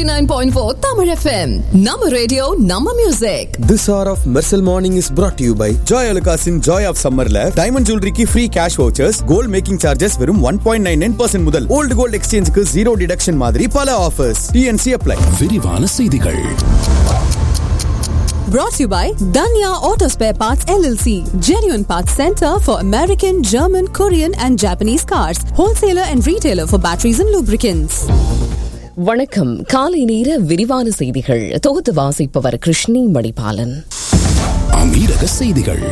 89.4 Tamil FM. Nama radio, Nama music. This hour of Mercel Morning is brought to you by Joy Alukasin Joy of Summerல diamond ஜுவல்லரிக்கு free cash vouchers gold making charges வெறும் one point nine nine percent முதல் old gold எக்ஸ்சேஞ்சுக்கு zero deduction மாதிரி பல offers DNC apply விரிவான செய்திகள் Brought to you by Danya Auto Spare Parts LLC. Genuine Parts Center for American, German, Korean and Japanese cars. Wholesaler and retailer for batteries and lubricants. வணக்கம் காலை நேர விரிவான செய்திகள் தொகுத்து வாசிப்பவர் கிருஷ்ணி மணிபாலன் அமீரக செய்திகள்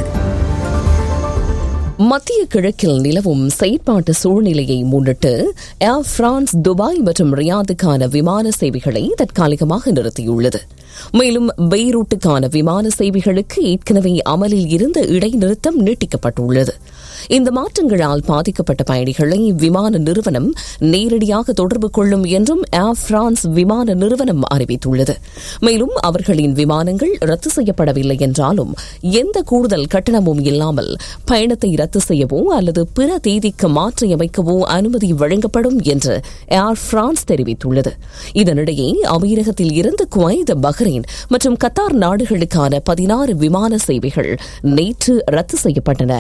மத்திய கிழக்கில் நிலவும் செயற்பாட்டு சூழ்நிலையை முன்னிட்டு ஏர் பிரான்ஸ் துபாய் மற்றும் ரியாதுக்கான விமான சேவைகளை தற்காலிகமாக நிறுத்தியுள்ளது மேலும் பெய்ரூட்டுக்கான விமான சேவைகளுக்கு ஏற்கனவே அமலில் இருந்த இடைநிறுத்தம் நீட்டிக்கப்பட்டுள்ளது இந்த மாற்றங்களால் பாதிக்கப்பட்ட பயணிகளை விமான நிறுவனம் நேரடியாக தொடர்பு கொள்ளும் என்றும் ஏர் பிரான்ஸ் விமான நிறுவனம் அறிவித்துள்ளது மேலும் அவர்களின் விமானங்கள் ரத்து செய்யப்படவில்லை என்றாலும் எந்த கூடுதல் கட்டணமும் இல்லாமல் பயணத்தை ரத்து செய்யவோ அல்லது பிற தேதிக்கு மாற்றியமைக்கவோ அனுமதி வழங்கப்படும் என்று ஏர் பிரான்ஸ் தெரிவித்துள்ளது இதனிடையே அமீரகத்தில் இருந்து குவைத் பஹ்ரைன் மற்றும் கத்தார் நாடுகளுக்கான பதினாறு விமான சேவைகள் நேற்று ரத்து செய்யப்பட்டன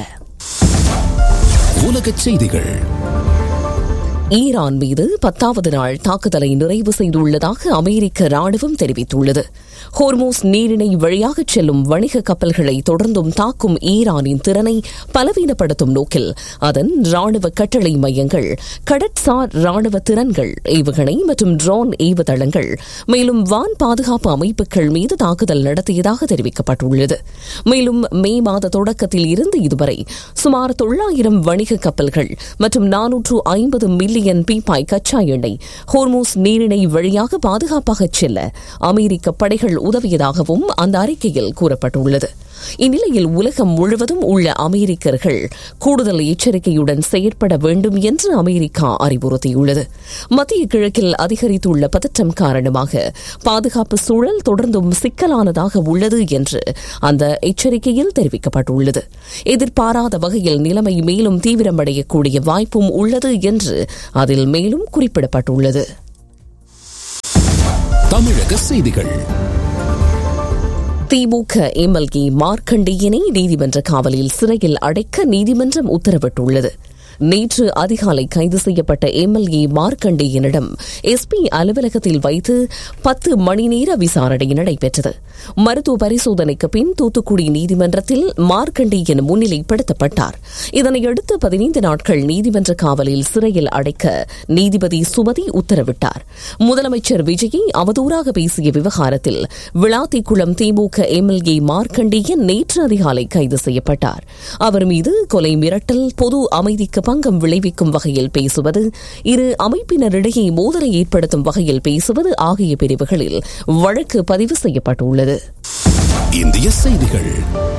உலக செய்திகள் ஈரான் மீது பத்தாவது நாள் தாக்குதலை நிறைவு செய்துள்ளதாக அமெரிக்க ராணுவம் தெரிவித்துள்ளது ஹோர்மோஸ் நீரிணை வழியாக செல்லும் வணிக கப்பல்களை தொடர்ந்தும் தாக்கும் ஈரானின் திறனை பலவீனப்படுத்தும் நோக்கில் அதன் ராணுவ கட்டளை மையங்கள் கடற்சார் ராணுவ திறன்கள் ஏவுகணை மற்றும் ட்ரோன் ஏவுதளங்கள் மேலும் வான் பாதுகாப்பு அமைப்புகள் மீது தாக்குதல் நடத்தியதாக தெரிவிக்கப்பட்டுள்ளது மேலும் மே மாத தொடக்கத்தில் இருந்து இதுவரை சுமார் தொள்ளாயிரம் வணிக கப்பல்கள் மற்றும் நானூற்று ஐம்பது மில்லியன் பீப்பாய் கச்சா எண்ணெய் ஹோர்மோஸ் நீரிணை வழியாக பாதுகாப்பாக செல்ல அமெரிக்க படைகள் உதவியதாகவும் அந்த அறிக்கையில் கூறப்பட்டுள்ளது இந்நிலையில் உலகம் முழுவதும் உள்ள அமெரிக்கர்கள் கூடுதல் எச்சரிக்கையுடன் செயற்பட வேண்டும் என்று அமெரிக்கா அறிவுறுத்தியுள்ளது மத்திய கிழக்கில் அதிகரித்துள்ள பதற்றம் காரணமாக பாதுகாப்பு சூழல் தொடர்ந்தும் சிக்கலானதாக உள்ளது என்று அந்த எச்சரிக்கையில் தெரிவிக்கப்பட்டுள்ளது எதிர்பாராத வகையில் நிலைமை மேலும் தீவிரமடையக்கூடிய வாய்ப்பும் உள்ளது என்று அதில் மேலும் குறிப்பிடப்பட்டுள்ளது தமிழக செய்திகள் திமுக எம்எல்ஏ மார்க்கண்டேயனை நீதிமன்ற காவலில் சிறையில் அடைக்க நீதிமன்றம் உத்தரவிட்டுள்ளது நேற்று அதிகாலை கைது செய்யப்பட்ட எம்எல்ஏ மார்க்கண்டேயனிடம் எஸ்பி அலுவலகத்தில் வைத்து பத்து மணி நேர விசாரணை நடைபெற்றது மருத்துவ பரிசோதனைக்கு பின் தூத்துக்குடி நீதிமன்றத்தில் மார்க்கண்டேயன் முன்னிலைப்படுத்தப்பட்டார் இதனையடுத்து பதினைந்து நாட்கள் நீதிமன்ற காவலில் சிறையில் அடைக்க நீதிபதி சுமதி உத்தரவிட்டார் முதலமைச்சர் விஜயை அவதூறாக பேசிய விவகாரத்தில் விளாத்திக்குளம் திமுக எம்எல்ஏ மார்க்கண்டேயன் நேற்று அதிகாலை கைது செய்யப்பட்டார் அவர் மீது கொலை மிரட்டல் பொது அமைதிக்கு பங்கம் விளைவிக்கும் வகையில் பேசுவது இரு அமைப்பினரிடையே மோதலை ஏற்படுத்தும் வகையில் பேசுவது ஆகிய பிரிவுகளில் வழக்கு பதிவு செய்யப்பட்டுள்ளது இந்திய செய்திகள்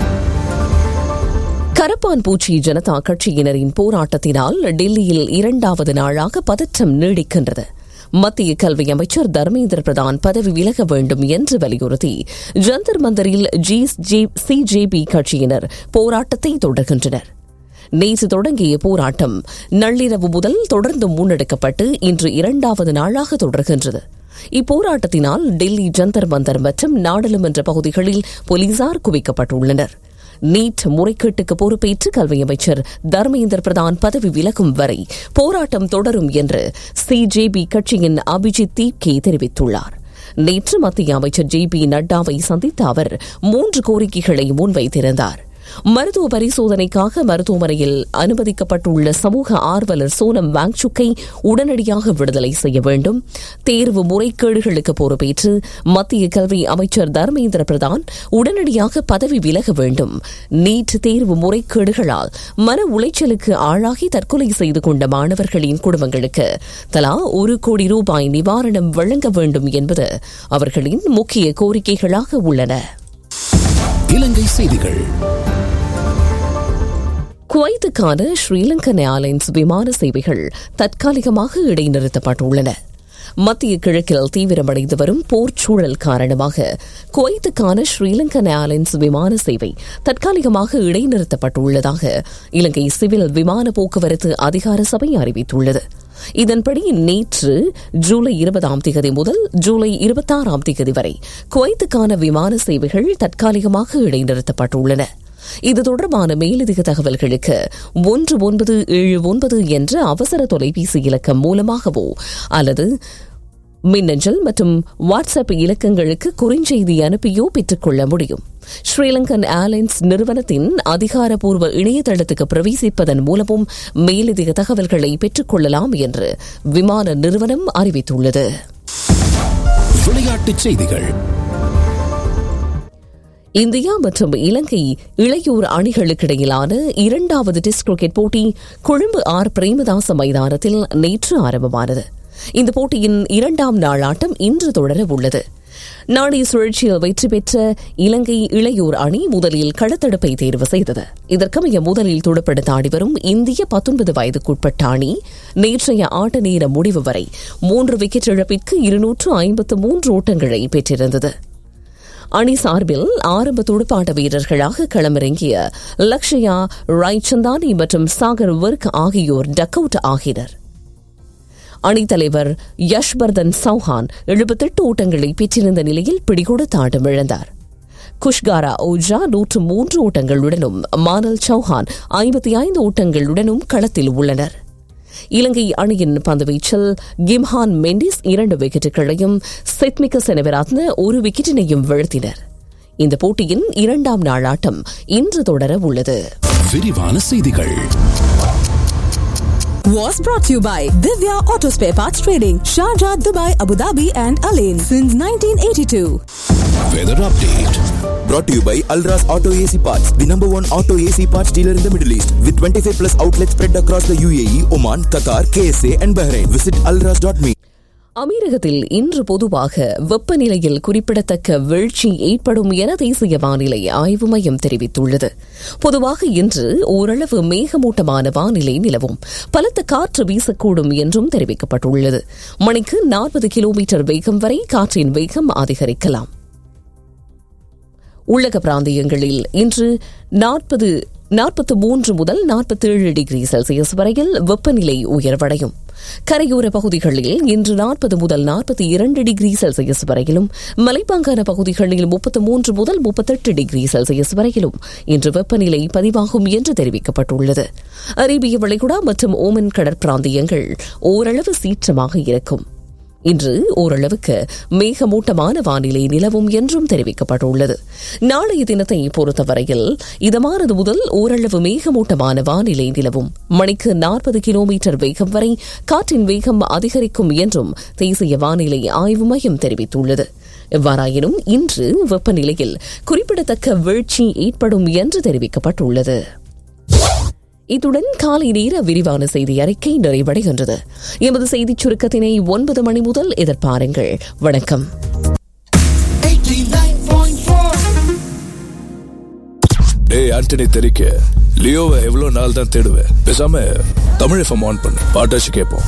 கரப்பான் பூச்சி ஜனதா கட்சியினரின் போராட்டத்தினால் டெல்லியில் இரண்டாவது நாளாக பதற்றம் நீடிக்கின்றது மத்திய கல்வி அமைச்சர் தர்மேந்திர பிரதான் பதவி விலக வேண்டும் என்று வலியுறுத்தி ஜந்தர் மந்தரில் சிஜேபி கட்சியினர் போராட்டத்தை தொடர்கின்றனர் நேற்று தொடங்கிய போராட்டம் நள்ளிரவு முதல் தொடர்ந்து முன்னெடுக்கப்பட்டு இன்று இரண்டாவது நாளாக தொடர்கின்றது இப்போராட்டத்தினால் டெல்லி ஜந்தர் மந்தர் மற்றும் நாடாளுமன்ற பகுதிகளில் போலீசார் குவிக்கப்பட்டுள்ளனர் நீட் முறைகேட்டுக்கு பொறுப்பேற்று கல்வி அமைச்சர் தர்மேந்திர பிரதான் பதவி விலகும் வரை போராட்டம் தொடரும் என்று சிஜேபி கட்சியின் அபிஜித் தீப்கே தெரிவித்துள்ளார் நேற்று மத்திய அமைச்சர் ஜே பி நட்டாவை சந்தித்த அவர் மூன்று கோரிக்கைகளை முன்வைத்திருந்தார் மருத்துவ பரிசோதனைக்காக மருத்துவமனையில் அனுமதிக்கப்பட்டுள்ள சமூக ஆர்வலர் சோனம் வாங்சுக்கை உடனடியாக விடுதலை செய்ய வேண்டும் தேர்வு முறைகேடுகளுக்கு பொறுப்பேற்று மத்திய கல்வி அமைச்சர் தர்மேந்திர பிரதான் உடனடியாக பதவி விலக வேண்டும் நீட் தேர்வு முறைகேடுகளால் மன உளைச்சலுக்கு ஆளாகி தற்கொலை செய்து கொண்ட மாணவர்களின் குடும்பங்களுக்கு தலா ஒரு கோடி ரூபாய் நிவாரணம் வழங்க வேண்டும் என்பது அவர்களின் முக்கிய கோரிக்கைகளாக உள்ளன இலங்கை செய்திகள் குவைத்துக்கான ஸ்ரீலங்கன் ஏர்லைன்ஸ் விமான சேவைகள் தற்காலிகமாக இடைநிறுத்தப்பட்டுள்ளன மத்திய கிழக்கில் தீவிரமடைந்து வரும் போர் சூழல் காரணமாக குவைத்துக்கான ஸ்ரீலங்கன் ஏர்லைன்ஸ் விமான சேவை தற்காலிகமாக இடைநிறுத்தப்பட்டுள்ளதாக இலங்கை சிவில் விமான போக்குவரத்து அதிகார சபை அறிவித்துள்ளது இதன்படி நேற்று ஜூலை இருபதாம் தேதி முதல் ஜூலை இருபத்தாறாம் தேதி வரை குவைத்துக்கான விமான சேவைகள் தற்காலிகமாக இடைநிறுத்தப்பட்டுள்ளன இது தொடர்பான மேலதிக தகவல்களுக்கு ஒன்று ஒன்பது ஏழு ஒன்பது என்ற அவசர தொலைபேசி இலக்கம் மூலமாகவோ அல்லது மின்னஞ்சல் மற்றும் வாட்ஸ்அப் இலக்கங்களுக்கு குறுஞ்செய்தி அனுப்பியோ பெற்றுக்கொள்ள முடியும் ஸ்ரீலங்கன் ஏர்லைன்ஸ் நிறுவனத்தின் அதிகாரப்பூர்வ இணையதளத்துக்கு பிரவேசிப்பதன் மூலமும் மேலதிக தகவல்களை பெற்றுக்கொள்ளலாம் என்று விமான நிறுவனம் அறிவித்துள்ளது விளையாட்டுச் செய்திகள் இந்தியா மற்றும் இலங்கை இளையோர் அணிகளுக்கிடையிலான இரண்டாவது டெஸ்ட் கிரிக்கெட் போட்டி கொழும்பு ஆர் பிரேமதாச மைதானத்தில் நேற்று ஆரம்பமானது இந்த போட்டியின் இரண்டாம் நாள் ஆட்டம் இன்று தொடர உள்ளது நாணய சுழற்சியில் வெற்றி பெற்ற இலங்கை இளையோர் அணி முதலில் களத்தடுப்பை தேர்வு செய்தது இதற்கமைய முதலில் துடுப்படுத்த ஆடிவரும் இந்திய பத்தொன்பது வயதுக்குட்பட்ட அணி நேற்றைய ஆட்ட நேர முடிவு வரை மூன்று விக்கெட் இழப்பிற்கு இருநூற்று ஐம்பத்து மூன்று ஓட்டங்களை பெற்றிருந்தது அணி சார்பில் ஆரம்ப துடுப்பாட்ட வீரர்களாக களமிறங்கிய லக்ஷயா ராய்சந்தானி மற்றும் சாகர் வர்க் ஆகியோர் டக் அவுட் ஆகினர் அணித்தலைவர் யஷ்வர்தன் சௌஹான் எழுபத்தெட்டு ஓட்டங்களை பெற்றிருந்த நிலையில் பிடிகொடுத்து ஆட்டமிழந்தார் குஷ்காரா ஓஜா நூற்று மூன்று ஓட்டங்களுடனும் மானல் சௌஹான் ஐம்பத்தி ஐந்து ஓட்டங்களுடனும் களத்தில் உள்ளனர் இலங்கை அணியின் பந்துவீச்சில் கிம்ஹான் மெண்டிஸ் இரண்டு விக்கெட்டுகளையும் செத்மிக செனவிராத்ன ஒரு விக்கெட்டினையும் வீழ்த்தினர் இந்த போட்டியின் இரண்டாம் நாள் ஆட்டம் இன்று தொடர உள்ளது விரிவான செய்திகள் Was brought to you by Divya Auto Spare Parts Trading, Sharjah, Dubai, Abu Dhabi, and Alain since 1982. Weather update Brought to you by Alras Auto AC Parts, the number one auto AC parts dealer in the Middle East, with 25 plus outlets spread across the UAE, Oman, Qatar, KSA, and Bahrain. Visit alras.me. அமீரகத்தில் இன்று பொதுவாக வெப்பநிலையில் குறிப்பிடத்தக்க வீழ்ச்சி ஏற்படும் என தேசிய வானிலை ஆய்வு மையம் தெரிவித்துள்ளது பொதுவாக இன்று ஓரளவு மேகமூட்டமான வானிலை நிலவும் பலத்த காற்று வீசக்கூடும் என்றும் தெரிவிக்கப்பட்டுள்ளது மணிக்கு நாற்பது கிலோமீட்டர் வேகம் வரை காற்றின் வேகம் அதிகரிக்கலாம் உள்ளக பிராந்தியங்களில் இன்று நாற்பது நாற்பத்து மூன்று முதல் நாற்பத்தேழு டிகிரி செல்சியஸ் வரையில் வெப்பநிலை உயர்வடையும் கரையோர பகுதிகளில் இன்று நாற்பது முதல் நாற்பத்தி இரண்டு டிகிரி செல்சியஸ் வரையிலும் மலைப்பாங்கான பகுதிகளில் முப்பத்து மூன்று முதல் முப்பத்தெட்டு டிகிரி செல்சியஸ் வரையிலும் இன்று வெப்பநிலை பதிவாகும் என்று தெரிவிக்கப்பட்டுள்ளது அரேபிய வளைகுடா மற்றும் ஓமன் கடற்பிராந்தியங்கள் ஓரளவு சீற்றமாக இருக்கும் இன்று ஓரளவுக்கு மேகமூட்டமான வானிலை நிலவும் என்றும் தெரிவிக்கப்பட்டுள்ளது நாளைய தினத்தை பொறுத்தவரையில் இதமானது முதல் ஓரளவு மேகமூட்டமான வானிலை நிலவும் மணிக்கு நாற்பது கிலோமீட்டர் வேகம் வரை காற்றின் வேகம் அதிகரிக்கும் என்றும் தேசிய வானிலை ஆய்வு மையம் தெரிவித்துள்ளது எவ்வாறாயினும் இன்று வெப்பநிலையில் குறிப்பிடத்தக்க வீழ்ச்சி ஏற்படும் என்று தெரிவிக்கப்பட்டுள்ளது இத்துடன் காலை நேர விரிவான செய்தி அறிக்கை நிறைவடைகின்றது எமது செய்திச் சுருக்கத்தினை ஒன்பது மணி முதல் எதிர்பாருங்கள் வணக்கம் டேய் ஆண்டனி தெரிக்க லியோவை எவ்வளவு நாள் தான் தேடுவேன் பேசாம தமிழ் எஃப்எம் ஆன் பண்ணு பாட்டாச்சு கேட்போம்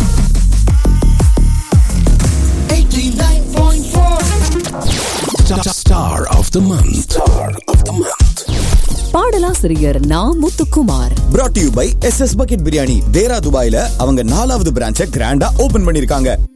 star of the month star of the month பாடலாசிரியர் Na Muthukumar Brought to you by SS Bucket Biryani. தேரா துபாயில அவங்க நாலாவது பிரான்ச்சை கிராண்டா ஓபன் பண்ணிருக்காங்க